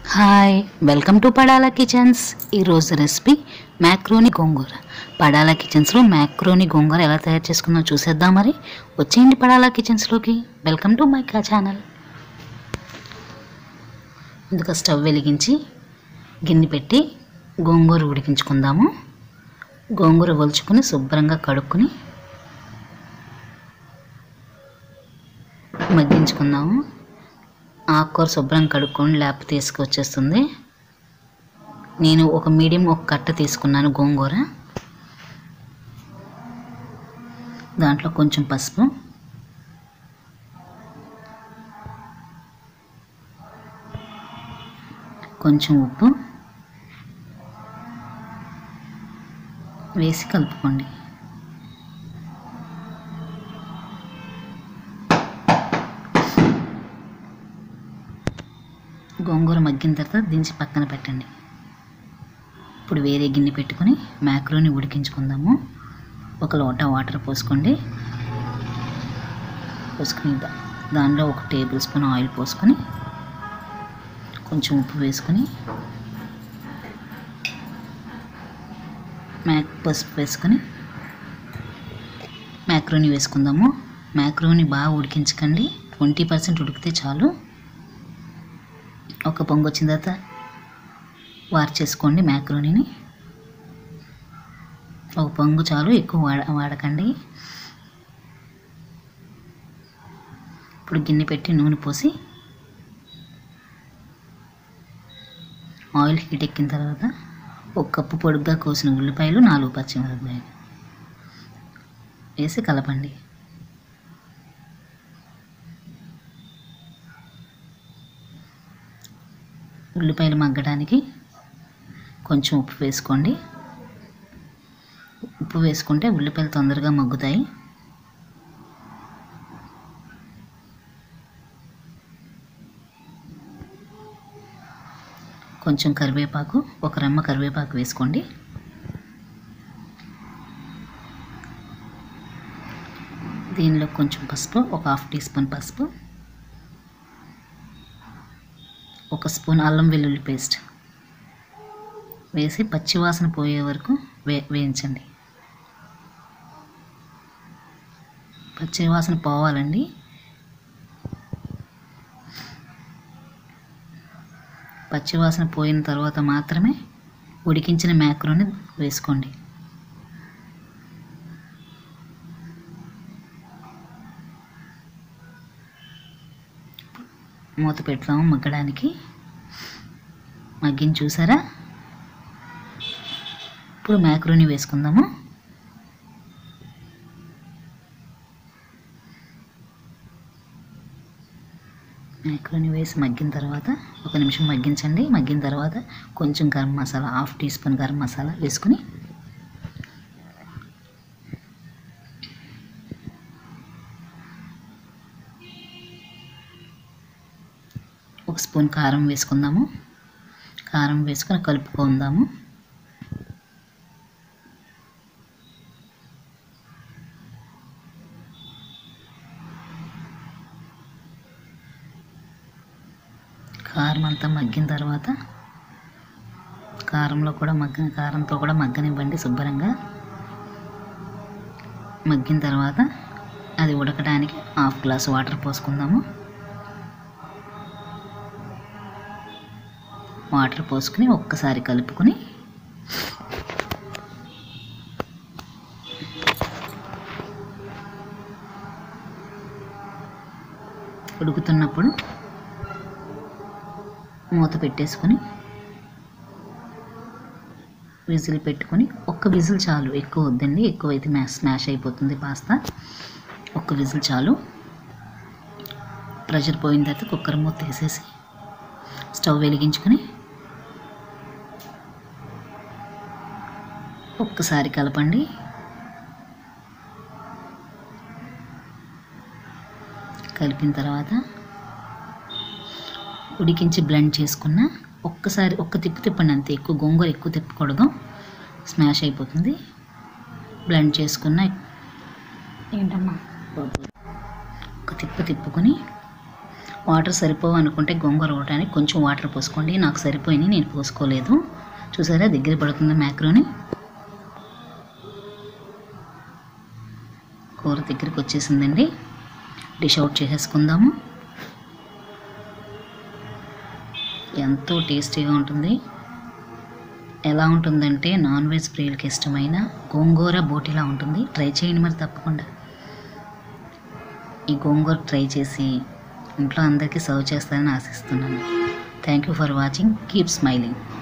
hi welcome to Padala kitchens ఈరోజు recipe macaroni gongura Padala కిచెన్స్లో macaroni gongura ఎలా తయారు చేసుకుందో చూసేద్దాం మరి వచ్చేయండి పడాల కిచెన్స్లోకి వెల్కమ్ టు మై కా ఛానల్ ముందుగా స్టవ్ వెలిగించి గిన్నె పెట్టి గోంగూర ఉడికించుకుందాము గోంగూర ఒలుచుకుని శుభ్రంగా కడుక్కుని మగ్గించుకుందాము ఆకుకూర శుభ్రం కడుక్కొని ల్యాప్ తీసుకొచ్చేస్తుంది నేను ఒక మీడియం ఒక కట్ట తీసుకున్నాను గోంగూర దాంట్లో కొంచెం పసుపు కొంచెం ఉప్పు వేసి కలుపుకోండి గోంగూర మగ్గిన తర్వాత దించి పక్కన పెట్టండి ఇప్పుడు వేరే గిన్నె పెట్టుకొని మ్యాక్రోని ఉడికించుకుందాము ఒక లోటా వాటర్ పోసుకోండి పోసుకుని దా- దానిలో ఒక టేబుల్ స్పూన్ ఆయిల్ పోసుకొని కొంచెం ఉప్పు వేసుకొని మ్యాక్ పసుపు వేసుకొని మ్యాక్రోని వేసుకుందాము మ్యాక్రోని బాగా ఉడికించకండి ట్వంటీ పర్సెంట్ ఉడికితే చాలు ఒక పొంగు వచ్చిన తర్వాత వార్ చేసుకోండి మ్యాక్రోనీని ఒక పొంగు చాలు ఎక్కువ వాడ వాడకండి ఇప్పుడు గిన్నె పెట్టి నూనె పోసి ఆయిల్ హీట్ ఎక్కిన తర్వాత ఒక కప్పు పొడుగ్గా కోసిన ఉల్లిపాయలు నాలుగు పచ్చిమిరపకాయలు వేసి కలపండి ఉల్లిపాయలు మగ్గడానికి కొంచెం ఉప్పు వేసుకోండి ఉప్పు వేసుకుంటే ఉల్లిపాయలు తొందరగా మగ్గుతాయి కొంచెం కరివేపాకు ఒక రెమ్మ కరివేపాకు వేసుకోండి దీనిలో కొంచెం పసుపు ఒక హాఫ్ టీ స్పూన్ పసుపు ఒక స్పూన్ అల్లం వెల్లుల్లి పేస్ట్ వేసి పచ్చివాసన పోయే వరకు వే వేయించండి పచ్చివాసన పోవాలండి పచ్చివాసన పోయిన తర్వాత మాత్రమే ఉడికించిన మ్యాక్రోని వేసుకోండి మూత పెడతాము మగ్గడానికి మగ్గిన చూసారా ఇప్పుడు మ్యాక్రోని వేసుకుందాము మ్యాక్రోని వేసి మగ్గిన తర్వాత ఒక నిమిషం మగ్గించండి మగ్గిన తర్వాత కొంచెం garam masala half teaspoon garam masala వేసుకుని ఒక స్పూన్ కారం వేసుకుందాము కారం వేసుకొని కలుపుకుందాము కారం అంతా మగ్గిన తర్వాత కారంలో కూడా మగ్గిన కారంతో కూడా మగ్గనివ్వండి శుభ్రంగా మగ్గిన తర్వాత అది ఉడకడానికి హాఫ్ గ్లాస్ వాటర్ పోసుకుందాము వాటర్ పోసుకుని ఒక్కసారి కలుపుకొని ఉడుకుతున్నప్పుడు మూత పెట్టేసుకొని విజిల్ పెట్టుకొని ఒక్క విజిల్ చాలు ఎక్కువ వద్దండి ఎక్కువైతే మ్యాష్ స్మాష్ అయిపోతుంది పాస్తా ఒక్క విజిల్ చాలు ప్రెషర్ పోయిన తర్వాత కుక్కర్ మూత తీసేసి స్టవ్ వెలిగించుకొని ఒక్కసారి కలపండి కలిపిన తర్వాత ఉడికించి బ్లెండ్ చేసుకున్న ఒక్కసారి ఒక్క తిప్పు తిప్పండి అంతే ఎక్కువ గోంగూర ఎక్కువ తిప్పకూడదు స్మాష్ అయిపోతుంది బ్లెండ్ చేసుకున్న ఏంటమ్మా ఒక తిప్పు తిప్పుకొని వాటర్ సరిపోవు అనుకుంటే గోంగూర ఉడటానికి కొంచెం వాటర్ పోసుకోండి నాకు సరిపోయినాయి నేను పోసుకోలేదు చూసారా దగ్గర పడుతుంది మ్యాక్రోని కూర దగ్గరికి వచ్చేసిందండి డిష్ అవుట్ చేసేసుకుందాము ఎంతో టేస్టీగా ఉంటుంది ఎలా ఉంటుందంటే నాన్ వెజ్ ప్రియులకి ఇష్టమైన గోంగూర బోటిలా ఉంటుంది ట్రై చేయండి మరి తప్పకుండా ఈ గోంగూర ట్రై చేసి ఇంట్లో అందరికీ సర్వ్ చేస్తారని ఆశిస్తున్నాను thank you for watching keep smiling